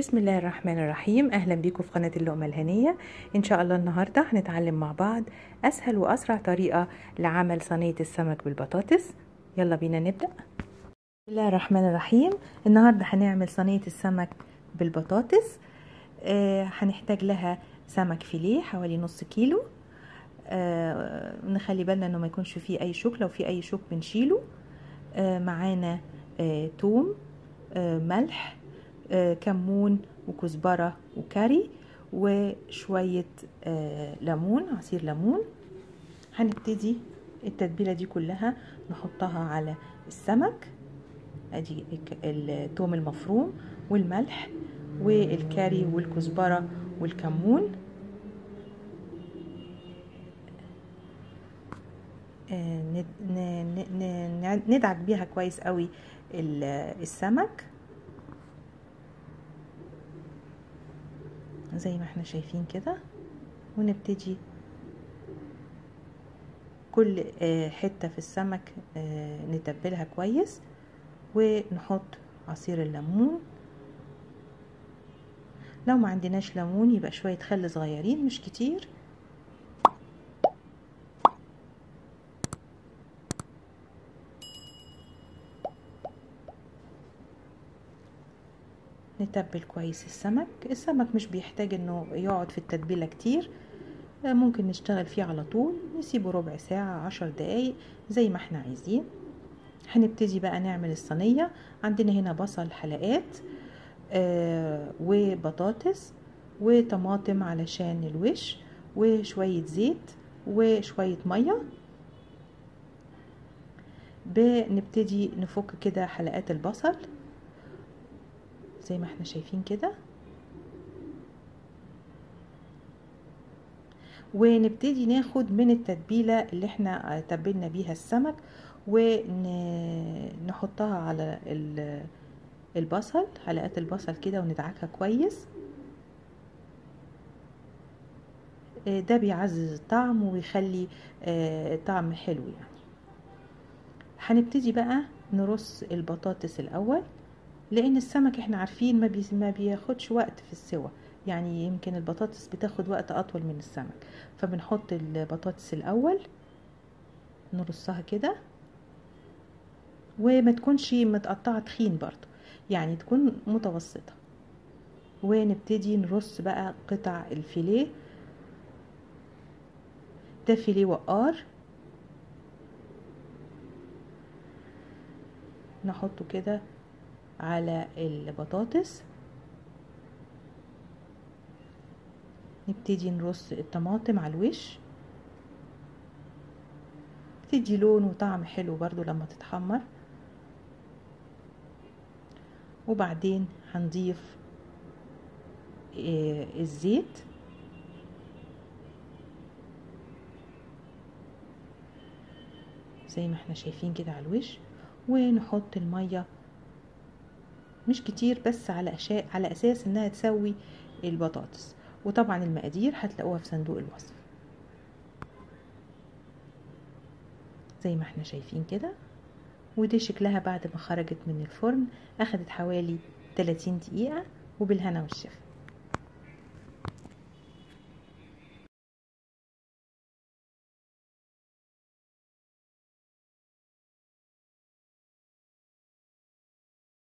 بسم الله الرحمن الرحيم اهلا بيكم في قناه اللقمه الهنيه ان شاء الله النهارده هنتعلم مع بعض اسهل واسرع طريقه لعمل صينيه السمك بالبطاطس يلا بينا نبدا بسم الله الرحمن الرحيم النهارده هنعمل صينيه السمك بالبطاطس آه هنحتاج لها سمك فيليه حوالي نص كيلو آه نخلي بالنا انه ما يكونش فيه اي شوك لو في اي شوك بنشيله آه معانا آه توم آه ملح آه كمون وكزبرة وكاري وشوية آه ليمون عصير ليمون هنبتدي التتبيلة دي كلها نحطها على السمك ادي الثوم المفروم والملح والكاري والكزبرة والكمون آه ندعك بيها كويس قوي السمك زي ما احنا شايفين كده ونبتدي كل حتة في السمك نتبلها كويس ونحط عصير الليمون لو ما عندناش ليمون يبقى شوية خل صغيرين مش كتير نتبل كويس السمك السمك مش بيحتاج انه يقعد في التتبيلة كتير ممكن نشتغل فيه على طول نسيبه ربع ساعة عشر دقايق زي ما احنا عايزين هنبتدي بقى نعمل الصينية عندنا هنا بصل حلقات آه وبطاطس وطماطم علشان الوش وشوية زيت وشوية مية بنبتدي نفك كده حلقات البصل زي ما احنا شايفين كده ونبتدي ناخد من التتبيلة اللي احنا تبلنا بيها السمك ونحطها على البصل حلقات البصل كده وندعكها كويس ده بيعزز الطعم ويخلي طعم حلو يعني هنبتدي بقى نرص البطاطس الاول لان السمك احنا عارفين ما, بي ما بياخدش وقت في السوى يعني يمكن البطاطس بتاخد وقت اطول من السمك فبنحط البطاطس الاول نرصها كده وما تكونش متقطعه تخين برضو يعني تكون متوسطه ونبتدي نرص بقى قطع الفيليه ده فيليه وقار نحطه كده على البطاطس نبتدي نرص الطماطم على الوش تدي لون وطعم حلو برضو لما تتحمر وبعدين هنضيف الزيت زي ما احنا شايفين كده على الوش ونحط الميه مش كتير بس على أشياء على اساس انها تسوي البطاطس وطبعا المقادير هتلاقوها في صندوق الوصف زي ما احنا شايفين كده ودي شكلها بعد ما خرجت من الفرن اخدت حوالي 30 دقيقة وبالهنا والشفا